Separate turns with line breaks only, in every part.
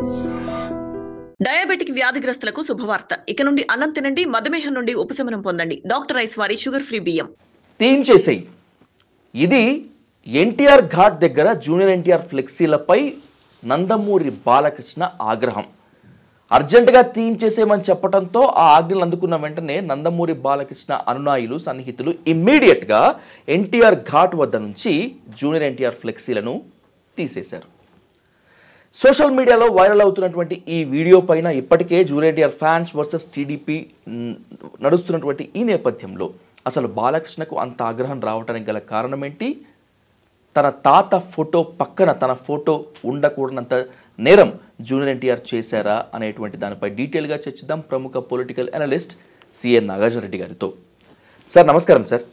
Diabetic వ్యాధిగ్రస్తులకు శుభవార్త ఇక నుండి అన్నం తినండి మధుమేహం నుండి ఉపశమనం పొందండి డాక్టర్ ఐస్ వారి షుగర్ ఫ్రీ బియ్యం
తీయించేసేయి ఇది ఎన్టీఆర్ ఘాట్ దగ్గర జూనియర్ ఎన్టీఆర్ ఫ్లెక్సీలపై నందమూరి బాలకృష్ణ ఆగ్రహం అర్జెంటుగా తీయించేసేయమని చెప్పడంతో ఆ ఆజ్ఞలు అందుకున్న వెంటనే నందమూరి బాలకృష్ణ అనునాయులు సన్నిహితులు ఇమ్మీడియట్గా ఎన్టీఆర్ ఘాట్ వద్ద నుంచి జూనియర్ ఎన్టీఆర్ ఫ్లెక్సీలను తీసేశారు సోషల్ మీడియాలో వైరల్ అవుతున్నటువంటి ఈ వీడియో పైన ఇప్పటికే junior NTR fans versus TDP నడుస్తున్నటువంటి ఈ నేపథ్యంలో అసలు బాలకృష్ణకు అంత ఆగ్రహం రావడానికి గల కారణం ఏంటి తన తాత ఫోటో పక్కన తన ఫోటో ఉండకూడనంత నేరం జూనియర్ ఎన్టీఆర్ చేశారా అనేటువంటి దానిపై డీటెయిల్గా చర్చిద్దాం ప్రముఖ political analyst CN Nagarjuna Reddy గారితో సార్ నమస్కారం సార్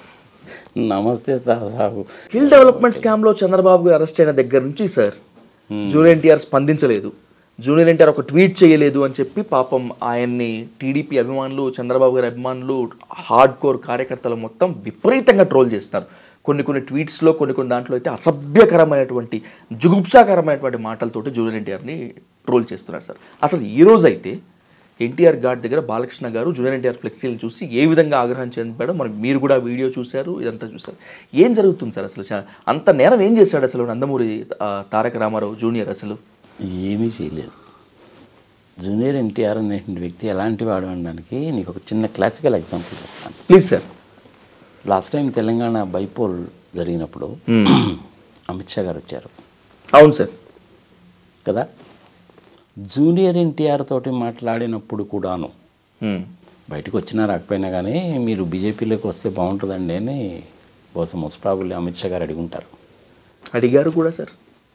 నమస్తే సాహు
హిల్ డెవలప్మెంట్ స్కామ్లో చంద్రబాబు గారు అరెస్ట్ అయిన దగ్గర నుంచి సార్ జూనియర్ ఎన్టీఆర్ స్పందించలేదు జూనియర్ ఎన్టీఆర్ ఒక ట్వీట్ చేయలేదు అని చెప్పి పాపం ఆయన్ని టీడీపీ అభిమానులు చంద్రబాబు గారి అభిమానులు హార్డ్ కోర్ కార్యకర్తలు మొత్తం విపరీతంగా ట్రోల్ చేస్తున్నారు కొన్ని కొన్ని ట్వీట్స్లో కొన్ని కొన్ని దాంట్లో అయితే అసభ్యకరమైనటువంటి జుగుప్సాకరమైనటువంటి మాటలతోటి జూనియర్ ఎన్టీఆర్ని ట్రోల్ చేస్తున్నారు సార్ అసలు ఈ రోజు అయితే ఎన్టీఆర్ ఘాట్ దగ్గర బాలకృష్ణ గారు జూనియర్ ఎన్టీఆర్ ఫ్లెక్సీలు చూసి ఏ విధంగా ఆగ్రహం చెందాడో మరి మీరు కూడా వీడియో చూశారు ఇదంతా చూశారు ఏం జరుగుతుంది సార్ అసలు చా- అంత నేరం ఏం చేశాడు అసలు నందమూరి ఆ, తారక రామారావు జూనియర్ అసలు
ఏమీ చేయలేదు జూనియర్ ఎన్టీఆర్ అనేటువంటి వ్యక్తి ఎలాంటి వాడు అనడానికి నీకు ఒక చిన్న క్లాసికల్ ఎగ్జాంపుల్ చెప్తాను
please sir
last time Telangana bypoll జరిగినప్పుడు అమిత్ షా గారు వచ్చారు
అవును సార్
కదా జూనియర్ ఎన్టీఆర్ తోటి మాట్లాడినప్పుడు కూడాను
మ్మ్.
బయటకు వచ్చినా రాకపోయినా కానీ మీరు బీజేపీలోకి వస్తే బాగుంటుందండి అని బహుశా మోస్ట్ ప్రాబుల్లీ అమిత్ షా గారు అడిగి ఉంటారు
అడిగారు కూడా సార్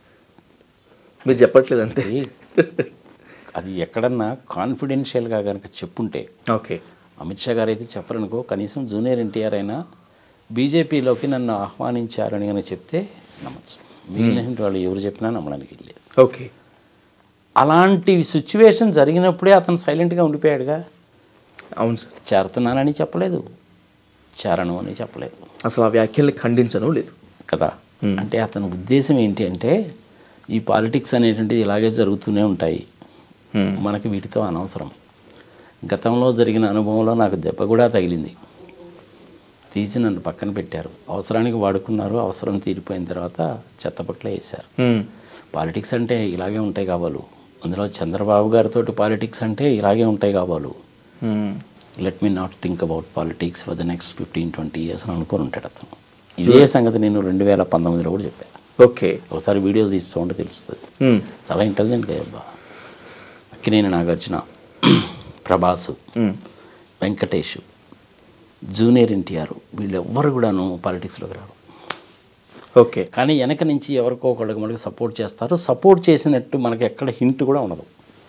మీరు చెప్పట్లేదు అంతే
అది అది ఎక్కడన్నా కాన్ఫిడెన్షియల్గా కనుక చెప్పుంటే
ఓకే
అమిత్ షా గారు అయితే చెప్పరనుకో కనీసం జూనియర్ ఎన్టీఆర్ అయినా బీజేపీలోకి నన్ను ఆహ్వానించారని కనుక చెప్తే నమ్మచ్చు మిగిలిన వాళ్ళు ఎవరు చెప్పినా నమ్మడానికి లేదు
ఓకే
అలాంటి సిచ్యువేషన్ జరిగినప్పుడే అతను సైలెంట్గా ఉండిపోయాడుగా
అవును సార్
చేరుతున్నానని చెప్పలేదు చేరను అని చెప్పలేదు
అసలు ఆ వ్యాఖ్యల్ని ఖండించను లేదు
కదా అంటే అతని ఉద్దేశం ఏంటి అంటే ఈ పాలిటిక్స్ అనేటువంటిది ఇలాగే జరుగుతూనే ఉంటాయి
మ్మ్.
మనకి వీటితో అనవసరం గతంలో జరిగిన అనుభవంలో నాకు దెబ్బ కూడా తగిలింది తీసి నన్ను పక్కన పెట్టారు అవసరానికి వాడుకున్నారు అవసరం తీరిపోయిన తర్వాత చెత్తపట్ల వేశారు
మ్మ్.
పాలిటిక్స్ అంటే ఇలాగే ఉంటాయి కావాలు అందులో చంద్రబాబు గారితో పాలిటిక్స్ అంటే ఇలాగే ఉంటాయి కావాలు
hmm.
Let me not think about politics for the next fifteen twenty years అని అనుకొని ఉంటాడు అతను ఇదే సంగతి నేను రెండు వేల పంతొమ్మిదిలో కూడా చెప్పాను
ఓకే
ఒకసారి వీడియోలు తీస్తూ ఉంటే తెలుస్తుంది
మ్మ్.
చాలా ఇంటెలిజెంట్ గా అబ్బా Akkineni Nagarjuna Prabhas
hmm.
Venkatesh junior NTR వీళ్ళు ఎవ్వరు కూడాను పాలిటిక్స్లోకి రారు
ఓకే
కానీ వెనక నుంచి ఎవరికో ఒకళ్ళకి మనకి సపోర్ట్ చేస్తారు సపోర్ట్ చేసినట్టు మనకి ఎక్కడ హింట్ కూడా ఉండదు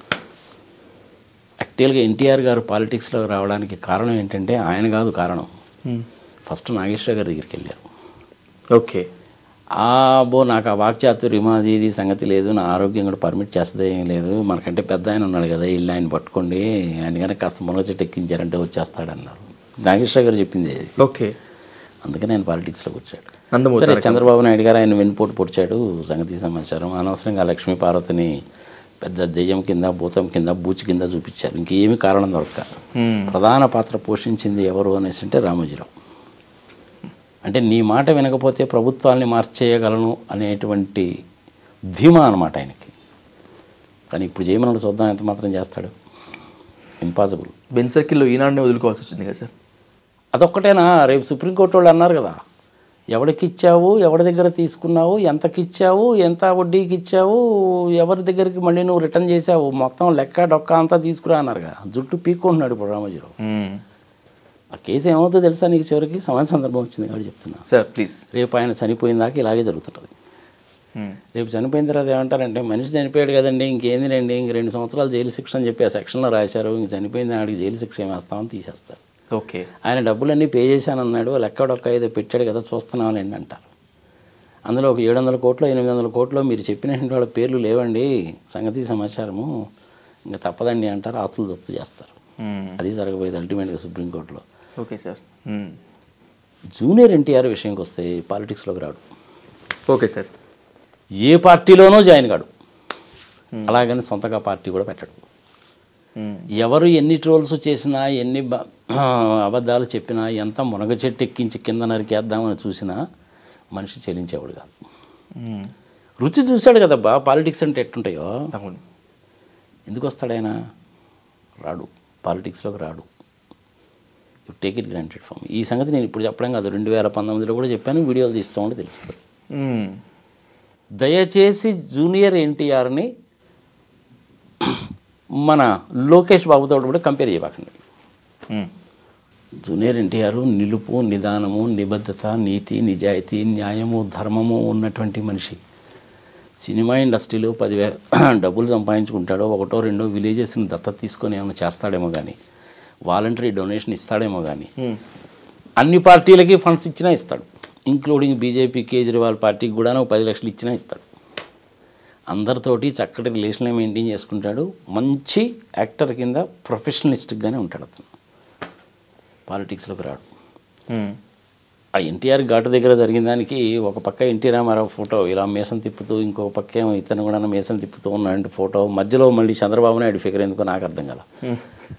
యాక్చువల్గా ఎన్టీఆర్ గారు పాలిటిక్స్లోకి రావడానికి కారణం ఏంటంటే ఆయన కాదు కారణం
మ్మ్.
ఫస్ట్ నాగేశ్వర గారి దగ్గరికి వెళ్ళారు
ఓకే
ఆ బో నాకు ఆ వాక్చాతుర్యం అది ఇది సంగతి లేదు నా ఆరోగ్యం కూడా పర్మిట్ చేస్తుంది ఏం లేదు మనకంటే పెద్ద ఆయన ఉన్నాడు కదా ఇల్లు ఆయన పట్టుకోండి ఆయన కనుక కాస్త మునగ చెట్టు ఎక్కించారంటే వచ్చేస్తాడన్నారు నాగేశ్వర గారు చెప్పింది అది
ఓకే
అందుకే నేను పాలిటిక్స్లోకి వచ్చాడు
నందమూరి
సరే
తారక
చంద్రబాబు నాయుడు గారు ఆయన వెన్నుపోటు పొడిచాడు సంగతి సమాచారం అనవసరంగా లక్ష్మీ పార్వతిని పెద్ద దెయ్యం కింద భూతం కింద బూచి కింద చూపించారు ఇంకేమీ కారణం దొరక
మ్మ్.
ప్రధాన పాత్ర పోషించింది ఎవరు అనేసి అంటే రామోజీరావు అంటే నీ మాట వినకపోతే ప్రభుత్వాల్ని మార్చేయగలను అనేటువంటి ధీమా అనమాట ఆయనకి కానీ ఇప్పుడు చేయమన్నాడు చూద్దాం ఎంత మాత్రం చేస్తాడు ఇంపాసిబుల్
బెన్ సర్కిల్లో ఈనాడునే వదులుకోవాల్సి వచ్చింది కదా సార్
అదొక్కటేనా రేపు సుప్రీంకోర్టు వాళ్ళు అన్నారు కదా ఎవరికి ఇచ్చావు ఎవరి దగ్గర తీసుకున్నావు ఎంతకి ఇచ్చావు ఎంత వడ్డీకి ఇచ్చావు ఎవరి దగ్గరికి మళ్ళీ నువ్వు రిటర్న్ చేసావు మొత్తం లెక్క డొక్క అంతా తీసుకురా అన్నారుగా జుట్టు పీక్కుంటున్నాడు ఇప్పుడు రామోజీరావు
మ్మ్.
ఆ కేసు ఏమవుతుందో తెలుసా నీకు చివరికి సమాన సందర్భం వచ్చింది కాబట్టి చెప్తున్నా
సార్ ప్లీజ్
రేపు ఆయన చనిపోయిన దాకా ఇలాగే జరుగుతుంటుంది
మ్మ్.
రేపు చనిపోయిన తర్వాత ఏమంటారంటే మనిషి చనిపోయాడు కదండి ఇంకేంది రండి ఇంక రెండు సంవత్సరాలు జైలు శిక్ష అని చెప్పి ఆ సెక్షన్లో రాశారు ఇంక చనిపోయింది ఆడికి జైలు శిక్ష ఏమేస్తామని తీసేస్తారు
ఓకే
ఆయన డబ్బులన్నీ పే చేశానన్నాడు లెక్కడొక్క ఏదో పెట్టాడు కదా చూస్తున్నామని అంటారు అందులో ఒక ఏడు వందల కోట్లు ఎనిమిది వందల కోట్లు మీరు చెప్పినటువంటి వాళ్ళ పేర్లు లేవండి సంగతి సమాచారము ఇంకా తప్పదండి అంటారు ఆస్తులు జప్తు చేస్తారు
మ్మ్.
అది జరగబోయేది అల్టిమేట్గా సుప్రీంకోర్టులో
okay sir hmm.
Junior NTR విషయంకి వస్తే పాలిటిక్స్లోకి రాడు
ఓకే సార్
ఏ పార్టీలోనూ జాయిన్ కాడు అలాగని సొంతగా పార్టీ కూడా పెట్టడు
ఉమ్,
ఎవరు ఎన్ని ట్రోల్స్ చేసినా ఎన్ని బ- అబద్ధాలు చెప్పినా ఎంత మునగ చెట్టు ఎక్కించి కింద నరికేద్దామని చూసినా మనిషి చెల్లించేవాడు కాదు
ఉమ్,
రుచి చూశాడు కదబ్బా పాలిటిక్స్ అంటే ఎట్టుంటాయో
అవును
ఎందుకు వస్తాడు ఆయన రాడు పాలిటిక్స్లోకి రాడు యు టేక్ ఇట్ గ్రాంటెడ్ ఫామ్ ఈ సంగతి నేను ఇప్పుడు చెప్పడం కాదు రెండు వేల పంతొమ్మిదిలో కూడా చెప్పాను వీడియోలు తీస్తూ ఉంటే తెలుస్తుంది
ఉమ్,
దయచేసి జూనియర్ ఎన్టీఆర్ని మన లోకేష్ బాబుతో కూడా కంపేర్ చేయబాకండి
ఉమ్,
జూనియర్ ఎన్టీఆర్ నిలుపు నిదానము నిబద్ధత నీతి నిజాయితీ న్యాయము ధర్మము ఉన్నటువంటి మనిషి సినిమా ఇండస్ట్రీలో పదివే డబ్బులు సంపాదించుకుంటాడో ఒకటో రెండో విలేజెస్ని దత్తత తీసుకొని ఏమైనా చేస్తాడేమో కానీ వాలంటరీ డొనేషన్ ఇస్తాడేమో కానీ
ఉమ్,
అన్ని పార్టీలకి ఫండ్స్ ఇచ్చినా ఇస్తాడు ఇంక్లూడింగ్ బీజేపీ కేజ్రీవాల్ పార్టీకి కూడా ఒక పది లక్షలు ఇచ్చినా ఇస్తాడు అందరితోటి చక్కటి రిలేషన్లో మెయింటైన్ చేసుకుంటాడు మంచి యాక్టర్ కింద ప్రొఫెషనలిస్ట్గానే ఉంటాడు అతను పాలిటిక్స్లోకి రాడు
ఉమ్,
ఆ ఎన్టీఆర్ ఘాటు దగ్గర జరిగిన దానికి ఒక పక్క ఎన్టీ రామారావు ఫోటో ఇలా మేసం తిప్పుతూ ఇంకొక పక్క ఏమో ఇతను కూడా మేసం తిప్పుతూ ఉన్నాడు ఫోటో మధ్యలో మళ్ళీ చంద్రబాబు నాయుడు ఫిగర్ ఎందుకో నాకు అర్థం కల
ఉమ్,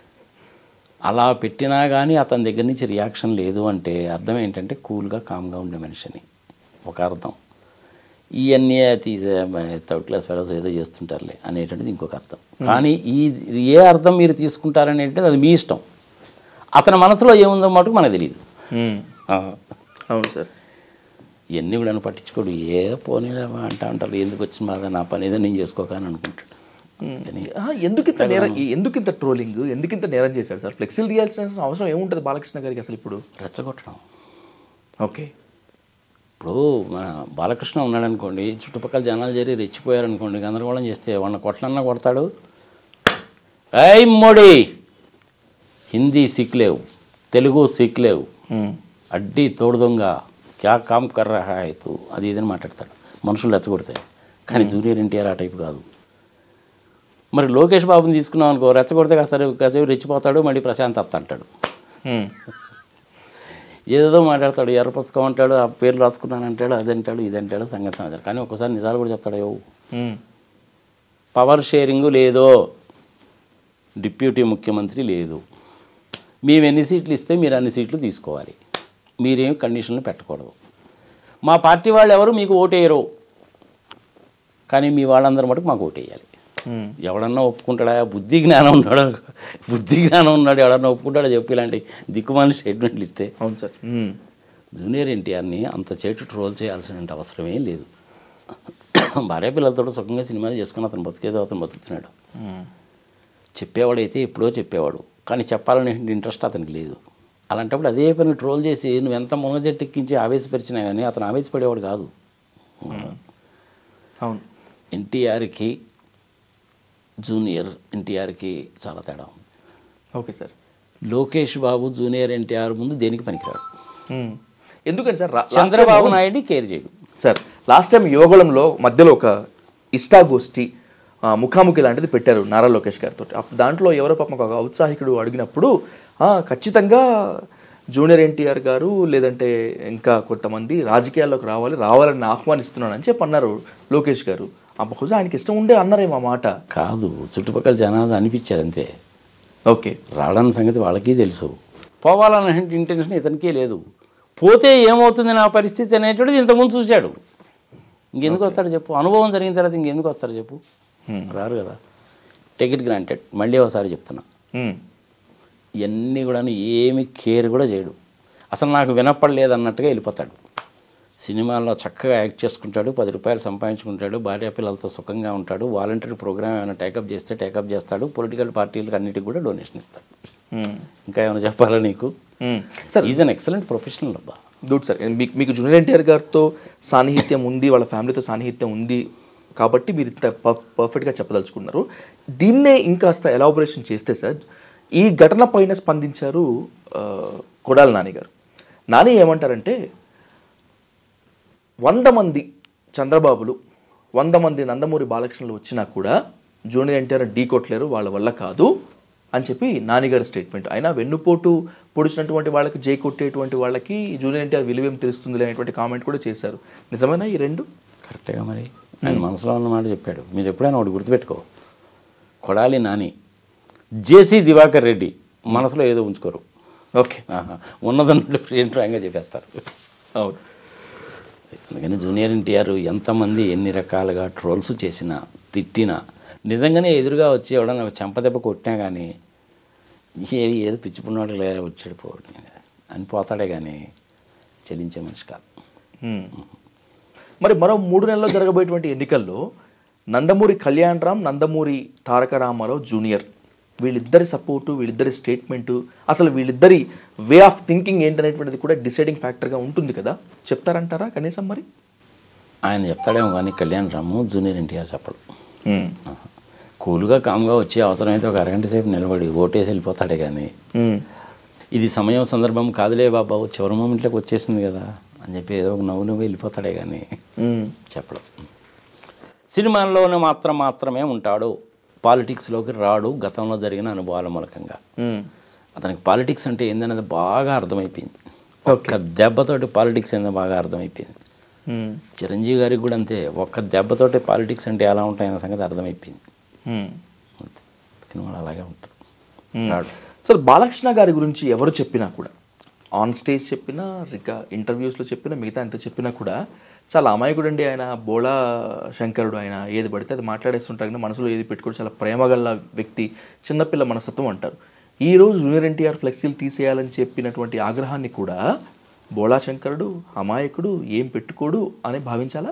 అలా పెట్టినా కానీ అతని దగ్గర నుంచి రియాక్షన్ లేదు అంటే అర్థం ఏంటంటే కూల్గా కామ్గా ఉండే మనిషిని ఒక అర్థం ఇవన్నీ తీసే థర్డ్ క్లాస్ ఫెలోస్ ఏదో చేస్తుంటారులే అనేటువంటిది ఇంకొక అర్థం కానీ ఈ ఏ అర్థం మీరు తీసుకుంటారనేది అది మీ ఇష్టం అతని మనసులో ఏముందో మటుకు మనకు తెలియదు
ఉమ్, అవును సార్
ఇవన్నీ కూడా పట్టించుకోడు ఏ పోనీలే అంటా ఉంటారు ఎందుకు వచ్చిన బాధ నా పని ఏదో నేను చేసుకోక అని అనుకుంటాడు కానీ
ఆ, ఎందుకింత నేరం ఎందుకింత ట్రోలింగ్ ఎందుకింత నేరం చేశాడు సార్ ఫ్లెక్సీలు తీయాల్సిన అవసరం ఏముంటుంది బాలకృష్ణ గారికి అసలు ఇప్పుడు
రెచ్చగొట్టడం
ఓకే
ఇప్పుడు మన బాలకృష్ణ ఉన్నాడు అనుకోండి చుట్టుపక్కల జనాలు చేరి రెచ్చిపోయారనుకోండి గందరగోళం చేస్తే వాళ్ళని కొట్లన్నా కొడతాడు ఏయ్ మోడీ హిందీ సిక్లేవు తెలుగు సిక్లేవు
ఉమ్,
అడ్డీ తోడు దొంగ క్యా కామ్ కర్ రహా హై తూ అది ఇదని మాట్లాడతాడు మనుషులు రెచ్చగొడతాయి కానీ జూనియర్ ఎన్టీఆర్ ఆ టైపు కాదు మరి లోకేష్ బాబుని తీసుకున్నాం అనుకో రెచ్చగొడితే కాస్త కాసేపు రెచ్చిపోతాడు మళ్ళీ ప్రశాంత్ అత్త అంటాడు
ఉమ్,
ఏదేదో మాట్లాడతాడు ఎర్ర పుస్తకం అంటాడు ఆ పేర్లు రాసుకున్నాను అంటాడు అది అంటాడు ఇది అంటాడు సంగతి సమాచారం కానీ ఒక్కసారి నిజాలు కూడా చెప్తాడు "యో,
ఉమ్,
పవర్ షేరింగ్ లేదో డిప్యూటీ ముఖ్యమంత్రి లేదు మేము ఎన్ని సీట్లు ఇస్తే మీరు అన్ని సీట్లు తీసుకోవాలి మీరేం కండిషన్లు పెట్టకూడదు మా పార్టీ వాళ్ళు ఎవరు మీకు ఓటేయరు కానీ మీ వాళ్ళందరూ మటుకు మాకు ఓటేయాలి
ఉమ్,
ఎవడన్నా ఒప్పుకుంటాడా బుద్ధి జ్ఞానం ఉన్నాడు బుద్ధి జ్ఞానం ఉన్నాడు ఎవడన్నా ఒప్పుకుంటాడో చెప్పి ఇలాంటి దిక్కుమాలి స్టేట్మెంట్లు ఇస్తే
అవును సార్ ఉమ్,
జూనియర్ ఎన్టీఆర్ని అంత చేటు ట్రోల్ చేయాల్సిన అవసరమే లేదు భార్య పిల్లలతో సుఖంగా సినిమాలు చేసుకుని అతను బతికేదో అతను బతుకుతున్నాడు
ఉమ్,
చెప్పేవాడైతే ఎప్పుడో చెప్పేవాడు కానీ చెప్పాలనే ఇంట్రెస్ట్ అతనికి లేదు అలాంటప్పుడు అదే పని ట్రోల్ చేసి నువ్వు ఎంత మునగజెట్టు ఎక్కించి ఆవేశపరిచినా కానీ అతను ఆవేశపడేవాడు కాదు
అవును
ఎన్టీఆర్కి జూనియర్ ఎన్టీఆర్కి చాలా తేడా ఉంది
okay sir
Lokesh Babu junior NTR ముందు దేనికి పనికిరాడు
ఉమ్, ఎందుకని సార్ రా-
చంద్రబాబు నాయుడు కేర్ చేయడు
సార్ లాస్ట్ టైం యువగళంలో మధ్యలో ఒక ఇష్టాగోష్ఠి ఆ, ముఖాముఖి లాంటిది పెట్టారు నారా లోకేష్ గారితో అప్పుడు దాంట్లో ఎవరో పాపం ఒక ఔత్సాహికుడు అడిగినప్పుడు "ఆ, ఖచ్చితంగా జూనియర్ ఎన్టీఆర్ గారు లేదంటే ఇంకా కొంతమంది రాజకీయాల్లోకి రావాలి రావాలని ఆహ్వానిస్తున్నాను అని చెప్పి అన్నారు లోకేష్ గారు ఆ బహుశా ఆయనకి ఇష్టం ఉండే అన్నారేమో ఆ మాట
కాదు చుట్టుపక్కల జనాలు అనిపించారు అంతే
ఓకే
రావడానికి సంగతి వాళ్ళకి తెలుసు పోవాలన్న ఇంటెన్షన్ ఇతనికే లేదు పోతే ఏమవుతుంది నా పరిస్థితి అనేటువంటిది ఇంతకుముందు చూశాడు ఇంకెందుకు వస్తాడు చెప్పు అనుభవం జరిగిన తర్వాత ఇంకెందుకు వస్తాడు చెప్పు రారు కదా టికెట్ గ్రాంటెడ్ మళ్ళీ ఒకసారి చెప్తున్నా
ఉమ్,
ఇవన్నీ కూడా ఏమి కేర్ కూడా చేయడు అసలు నాకు వినపడలేదు అన్నట్టుగా వెళ్ళిపోతాడు సినిమాల్లో చక్కగా యాక్ట్ చేసుకుంటాడు పది రూపాయలు సంపాదించుకుంటాడు భార్య పిల్లలతో సుఖంగా ఉంటాడు వాలంటీర్ ప్రోగ్రామ్ ఏమైనా టేకప్ చేస్తే టేకప్ చేస్తాడు పొలిటికల్ పార్టీలకు అన్నిటికి కూడా డొనేషన్ ఇస్తాడు
ఉమ్,
ఇంకా ఏమైనా చెప్పాలా నీకు
um. Sir
is an excellent professional అబ్బా
గుడ్ సార్ మీకు మీకు జూనియర్ ఎన్టీఆర్ గారితో సాన్నిహిత్యం ఉంది వాళ్ళ ఫ్యామిలీతో సాన్నిహిత్యం ఉంది కాబట్టి మీరు ఇంత పర్ఫ్- పర్ఫెక్ట్గా చెప్పదలుచుకున్నారు దీన్నే ఇంకాస్త ఎలాబొరేషన్ చేస్తే సార్ ఈ ఘటన పైన స్పందించారు ఆ, కొడాలి నాని గారు నాని ఏమంటారంటే వంద మంది చంద్రబాబులు వంద మంది నందమూరి బాలకృష్ణలు వచ్చినా కూడా జూనియర్ ఎన్టీఆర్ ఢీ కొట్టలేరు వాళ్ళ వల్ల కాదు అని చెప్పి నానిగారి స్టేట్మెంట్ అయినా వెన్నుపోటు పొడిచినటువంటి వాళ్ళకి జై కొట్టేటువంటి వాళ్ళకి జూనియర్ ఎన్టీఆర్ విలువేం తెలుస్తుంది అనేటువంటి కామెంట్ కూడా చేశారు నిజమేనా ఈ రెండు
కరెక్ట్గా మరి ఆయన మనసులో ఉన్న మాట చెప్పాడు మీరు ఎప్పుడైనా ఒకటి గుర్తుపెట్టుకో కొడాలి నాని జేసీ దివాకర్ రెడ్డి మనసులో ఏదో ఉంచుకోరు
ఓకే
ఆహా. ఉన్నదన్నట్టు ప్రియంగా చెప్పేస్తారు
అవును
అందుకని జూనియర్ ఎన్టీఆర్ ఎంతమంది ఎన్ని రకాలుగా ట్రోల్స్ చేసినా తిట్టినా నిజంగానే ఎదురుగా వచ్చి ఎవడన్నా చెంపదెబ్బ కొట్టినా కానీ ఏది ఏదో పిచ్చిపున్నాడు లేదా వచ్చాడు పోవడం అని పోతాడే కానీ చెల్లించే మనిషి కాదు
మ్మ్. మరి మరో మూడు నెలల్లో జరగబోయేటువంటి ఎన్నికల్లో నందమూరి కళ్యాణ్ రామ్ నందమూరి తారక రామారావు జూనియర్ వీళ్ళిద్దరి సపోర్టు వీళ్ళిద్దరి స్టేట్మెంటు అసలు వీళ్ళిద్దరి వే ఆఫ్ థింకింగ్ ఏంటనేటువంటిది కూడా డిసైడింగ్ ఫ్యాక్టర్గా ఉంటుంది కదా చెప్తారంటారా కనీసం మరి
ఆయన చెప్తాడేమో కానీ కళ్యాణ్ రాము జూనియర్ ఎన్టీఆర్ చెప్పడు
మ్మ్.
ఆహా. కూల్గా కామ్గా వచ్చి అవసరమైతే ఒక అరగంట సేపు నిలబడి ఓటేసి వెళ్ళిపోతాడే కానీ
మ్మ్.
ఇది సమయం సందర్భం కాదులే బాబా చివరి మూమెంట్లోకి వచ్చేసింది కదా అని చెప్పి ఏదో ఒక నవ్వు నవ్వు వెళ్ళిపోతాడే కానీ
మ్మ్.
చెప్పడం సినిమాల్లోనే మాత్రం మాత్రమే ఉంటాడు పాలిటిక్స్లోకి రాడు గతంలో జరిగిన అనుభవాల మూలకంగా
మ్మ్.
అతనికి పాలిటిక్స్ అంటే ఏందనేది బాగా అర్థమైపోయింది ఒక్క దెబ్బతోటి పాలిటిక్స్ ఏందో బాగా అర్థమైపోయింది
మ్మ్.
చిరంజీవి గారికి కూడా అంతే ఒక్క దెబ్బతోటి పాలిటిక్స్ అంటే ఎలా ఉంటాయన్న సంగతి అర్థమైపోయింది
మ్మ్.
అంతే సినిమాలు అలాగే ఉంటారు
మ్మ్.
రాడు
సార్ బాలకృష్ణ గారి గురించి ఎవరు చెప్పినా కూడా ఆన్ స్టేజ్ చెప్పినా ఇక ఇంటర్వ్యూస్లో చెప్పినా మిగతా ఎంత చెప్పినా కూడా చాలా అమాయకుడు అండి ఆయన బోళా శంకరుడు ఆయన ఏది పడితే అది మాట్లాడేస్తుంటారు కానీ మనసులో ఏది పెట్టుకోవడం చాలా ప్రేమగల వ్యక్తి చిన్నపిల్ల మనస్తత్వం అంటారు ఈ రోజు జూనియర్ ఎన్టీఆర్ ఫ్లెక్సీలు తీసేయాలని చెప్పినటువంటి ఆగ్రహాన్ని కూడా బోళా శంకరుడు అమాయకుడు ఏం పెట్టుకోడు అని భావించాలా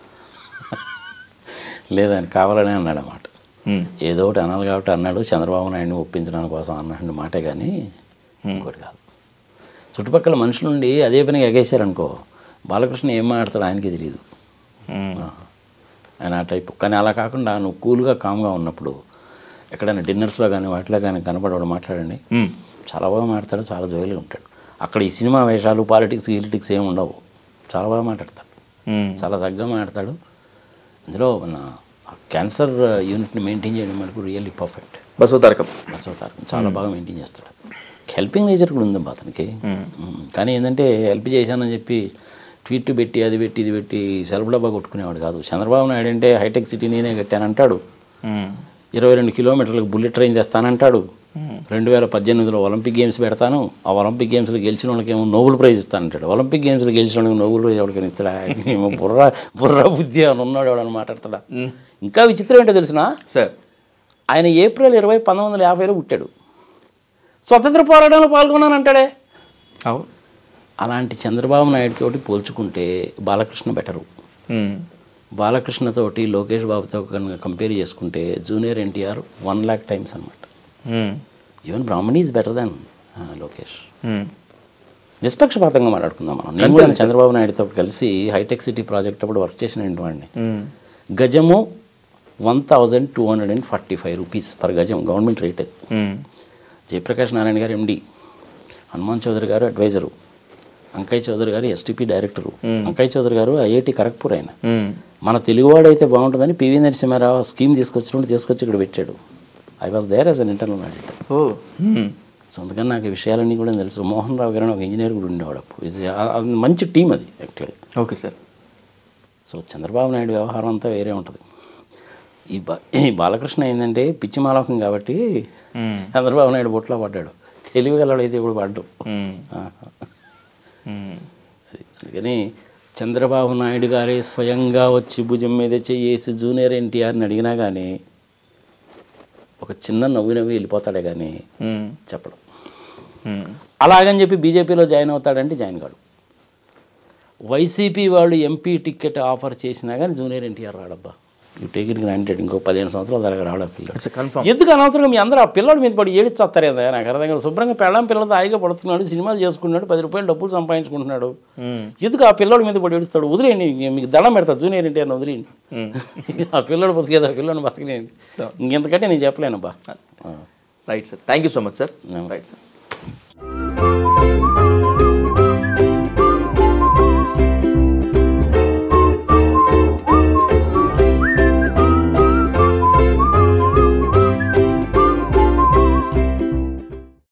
లేదని కావాలనే అన్నాడు అన్నమాట
మ్మ్.
ఏదో ఒకటి అనాలి కాబట్టి అన్నాడు చంద్రబాబు నాయుడిని ఒప్పించడానికి కోసం అన్నాడు మాటే కానీ ఇంకోటి కాదు చుట్టుపక్కల మనుషుల నుండి అదే పనిగా ఎగేశారనుకో బాలకృష్ణ ఏం మాట్లాడతాడు ఆయనకి తెలియదు
మ్మ్.
ఆయన ఆ టైపు కానీ అలా కాకుండా నువ్వు కూల్గా కామ్గా ఉన్నప్పుడు ఎక్కడైనా డిన్నర్స్లో కానీ వాటిలో కానీ కనపడవాడు మాట్లాడండి
మ్మ్.
చాలా బాగా మాట్లాడతాడు చాలా జోయిగా ఉంటాడు అక్కడ ఈ సినిమా వేషాలు పాలిటిక్స్ గిలిటిక్స్ ఏమి ఉండవు చాలా బాగా మాట్లాడతాడు
మ్మ్.
చాలా చక్కగా మాట్లాడతాడు అందులో మన క్యాన్సర్ యూనిట్ని మెయింటైన్ చేయడం మనకు రియల్లీ పర్ఫెక్ట్
బసవతారకం
బసవతారకం చాలా బాగా మెయింటైన్ చేస్తాడు హెల్పింగ్ నేచర్ కూడా ఉందమ్మా అతనికి
మ్మ్.
ఉమ్, కానీ ఏంటంటే హెల్ప్ చేశానని చెప్పి ట్వీట్ పెట్టి అది పెట్టి ఇది పెట్టి సెల్ఫ్ డబ్బా కొట్టుకునేవాడు కాదు చంద్రబాబు నాయుడు అంటే హైటెక్ సిటీ నేనే కట్టానంటాడు
మ్మ్.
ఇరవై రెండు కిలోమీటర్లకు బుల్లెట్ ట్రైన్ తెస్తానంటాడు
మ్మ్.
రెండు వేల పద్దెనిమిదిలో ఒలింపిక్ గేమ్స్ పెడతాను ఆ ఒలింపిక్ గేమ్స్లో గెలిచిన వాళ్ళకేమో నోబెల్ ప్రైజ్ ఇస్తానంటాడు ఒలింపిక్ గేమ్స్లో గెలిచిన వాళ్ళకి నోబెల్ ప్రైజ్ ఎవరికైనా ఇస్తాడా ఏమో బుర్ర బుర్ర బుద్ధి అని ఉన్నాడు ఎవడని మాట్లాడతాడా
మ్మ్.
ఇంకా విచిత్రం ఏంటో తెలిసిన
సార్
ఆయన ఏప్రిల్ ఇరవై పంతొమ్మిది వందల యాభైలో పుట్టాడు స్వతంత్ర పోరాటంలో పాల్గొన్నానంటాడే
అవును
అలాంటి చంద్రబాబు నాయుడు తోటి పోల్చుకుంటే బాలకృష్ణ బెటరు
మ్మ్.
బాలకృష్ణతోటి లోకేష్ బాబుతో కనుక కంపేర్ చేసుకుంటే junior NTR one lakh times అనమాట
hmm.
Even Brahmani is better than Lokesh
hmm.
నిష్పక్షపాతంగా మాట్లాడుకుందాం మనం నేను కూడా చంద్రబాబు నాయుడుతో కలిసి హైటెక్ సిటీ ప్రాజెక్ట్ అప్పుడు వర్క్ చేసిన వాడిని
మ్మ్.
గజము one thousand two hundred and forty five rupees per గజం గవర్నమెంట్ రేట్ అది
మ్మ్.
జయప్రకాష్ నారాయణ గారు ఎండి హనుమాన్ చౌదరి గారు అడ్వైజరు అంకయ్య చౌదరి గారు ఎస్టీపీ డైరెక్టరు అంకయ్య చౌదరి గారు ఐఐటి ఖరగ్పూర్ ఆయన
మ్మ్.
మన తెలుగువాడు అయితే బాగుంటుందని పివి నరసింహారావు స్కీమ్ తీసుకొచ్చినప్పుడు తీసుకొచ్చి ఇక్కడ పెట్టాడు I was there as an internal auditor
ఓ మ్మ్.
సో అందుకని నాకు ఈ విషయాలన్నీ కూడా తెలుసు మోహన్ రావు గారు అని ఒక ఇంజనీర్ కూడా ఉండేవాడు అప్పుడు ఇది ఆ- ఆ మంచి టీం అది actually
okay sir
so Chandrababu Naidu వ్యవహారం అంతా వేరే ఉంటుంది ఈ బా ఈ బాలకృష్ణ ఏంటంటే పిచ్చి మాలోకం కాబట్టి
మ్మ్.
చంద్రబాబు నాయుడు బొట్లో పడ్డాడు తెలివి గలవాడైతే ఇప్పుడు పడ్డు
మ్మ్.
ఆహా.
మ్మ్.
అది. అందుకని చంద్రబాబు నాయుడు గారే స్వయంగా వచ్చి భుజం మీద చేసి జూనియర్ ఎన్టీఆర్ని అడిగినా కానీ ఒక చిన్న నవ్వు నవ్వి వెళ్ళిపోతాడే కానీ
మ్మ్.
చెప్పడం
మ్మ్.
అలాగని చెప్పి బీజేపీలో జాయిన్ అవుతాడంటే జాయిన్ కాడు వైసీపీ వాళ్ళు ఎంపీ టికెట్ ఆఫర్ చేసినా కానీ జూనియర్ ఎన్టీఆర్ రాడబ్బా యూ టేక్ ఇట్ గ్రాంటెడ్ ఇంకో పదిహేను సంవత్సరాల దాకా రావడం పిల్లలు
ఇట్స్ కన్ఫర్మ్
ఎందుకు అనవసరంగా మీ అందరూ ఆ పిల్లడి మీద పడి ఏడిచ్చేస్తారు కదా నాకు అర్థం కాదు శుభ్రంగా పెళ్ళం పిల్లలతో హాయిగా పడుతున్నాడు సినిమాలు చేసుకుంటున్నాడు పది రూపాయలు డబ్బులు సంపాదించుకుంటున్నాడు ఎందుకు ఆ పిల్లడి మీద పడి ఏడుస్తాడు వదిలేయండి మీకు దండం పెడతాడు జూనియర్ ఎన్టీఆర్ వదిలేయండి ఆ పిల్లడు బతికేది ఆ పిల్లని బతికినేయండి ఇంకెంతకంటే నేను చెప్పలేనబ్బా
right sir thank you so much sir
నమస్తే.
Right sir